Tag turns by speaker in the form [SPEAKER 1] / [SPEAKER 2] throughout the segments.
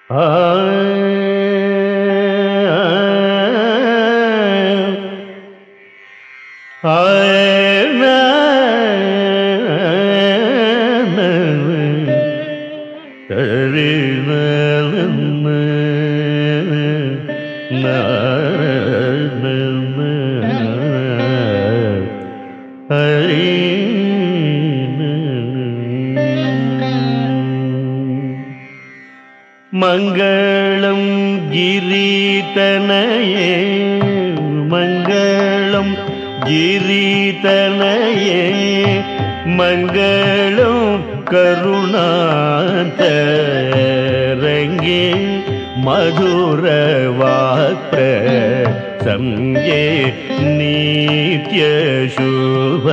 [SPEAKER 1] மங்களம் கிரீதனையே மங்களம் கிரீதனையே மங்களம் கருணாந்தரங்கே மதுர வாக்ர சங்கே நித்ய சுப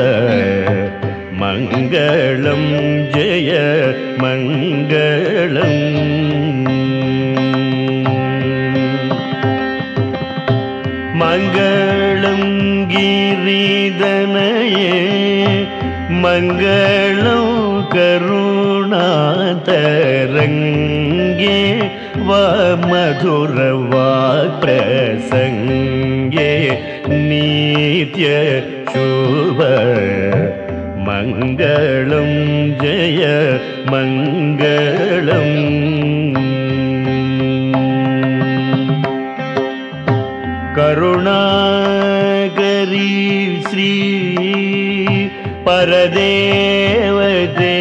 [SPEAKER 1] மங்களம் ஜெய மங்களம் மங்களம் கிரீதனையே மங்களம் கருணாதரங்கே வமதுர பிரசங்கே நித்ய சுப மங்களம் ஜெய மங்களம் கருணாகரி ஸ்ரீ பரதேவதே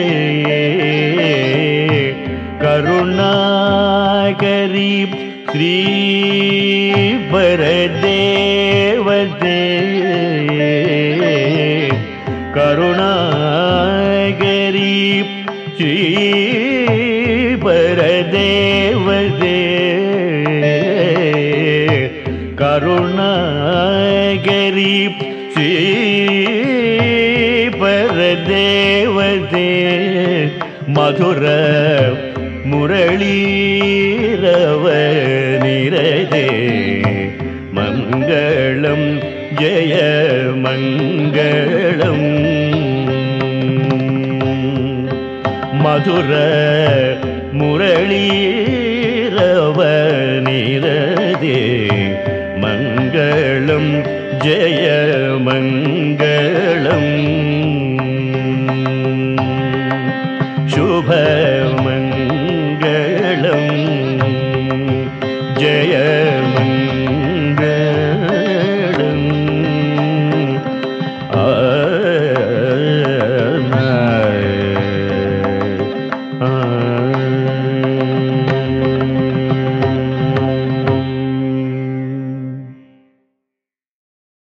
[SPEAKER 1] கருணாகரி ஸ்ரீ பரதேவதே கருணாகரி ஸ்ரீ பரதேவதே கருணாகரி ஸ்ரீ பரதேவதே மதுர முரளீரவ நிரதே மங்களம் ஜெய மங்களம் மதுர முரளீரவ நிரதே மங்களம் ஜெய மங்களம்